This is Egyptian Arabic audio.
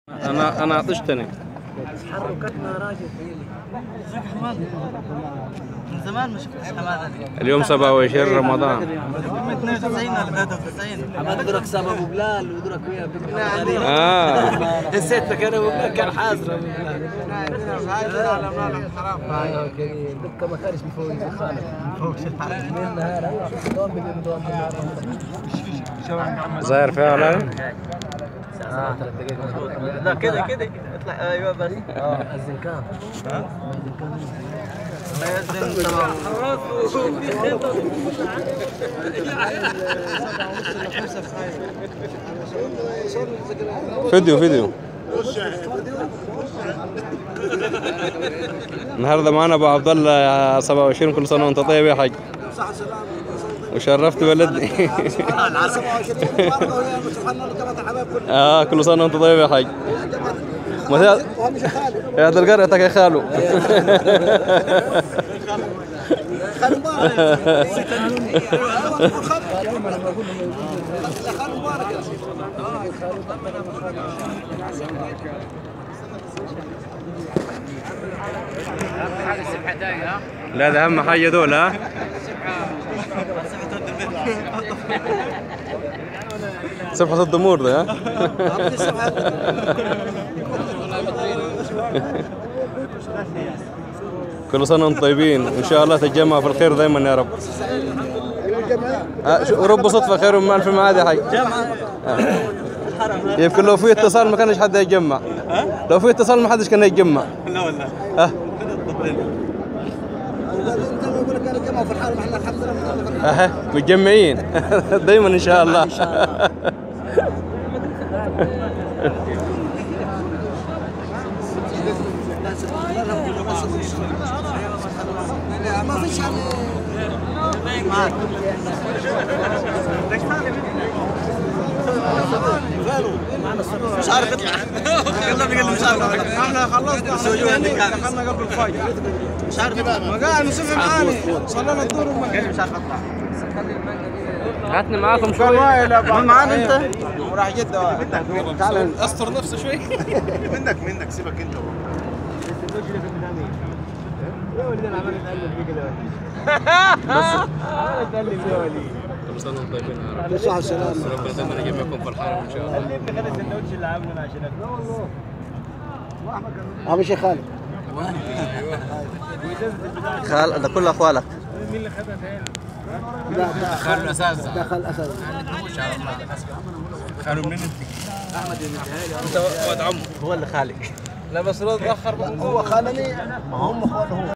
انا انا عطشتني حركتنا راجل من زمان ما شفتش حماده دي اليوم 27 رمضان من 92 ولا 93 حماد ادرك ساب ابو بلال وادرك وياه بن اه نسيت لك انا ابو بلال كان حاضر ابو بلال دكه ما كانش بفوز خالد من نهار دوم بدون دوم ظاهر فيها ولا ساعة ثلاث دقائق لا كده كده اطلع ايوه بس اه الزنكان يأذن طبعا فيديو فيديو النهارده معانا ابو عبد الله يا 27 كل سنه وانت طيب يا حاج وشرفت بلدي اه كل سنه وانت طيب يا حاج ما هي يا هذا قريتك يا خالو لا ده اهم حاجه دول ها سبحة الضمور ده ها كل سنة وانتم طيبين وإن شاء الله تتجمع في الخير دائما يا رب آه، شو- ورب صدفة خير من ألف معاد يا حي آه. يمكن لو في اتصال ما كانش حد يتجمع لو في اتصال ما حدش كان يتجمع لا والله ها اها متجمعين دايما ان شاء الله ما فيش مش عارف يطلع كلمني قال لي مش عارف احنا خلصنا السجون عندك دخلنا قبل الفجر مش عارف يطلع ما قاعد نصف معاني صلينا الدور وما قال لي مش عارف اطلع هاتني معاكم شوي من معانا انت وراح جده تعال استر نفسه شوي منك منك سيبك انت كل سنة وانتم طيبين يا رب صح السلام ربنا دايما يجمعكم في الحرم ان شاء الله ابو شيخ خالد خال ده كل اخوالك خالو الاساس دخل اسد خالو منين انت؟ انت ولد عمه هو اللي خالق لا بس رد اخر هو خالني ما هم اخوانه هو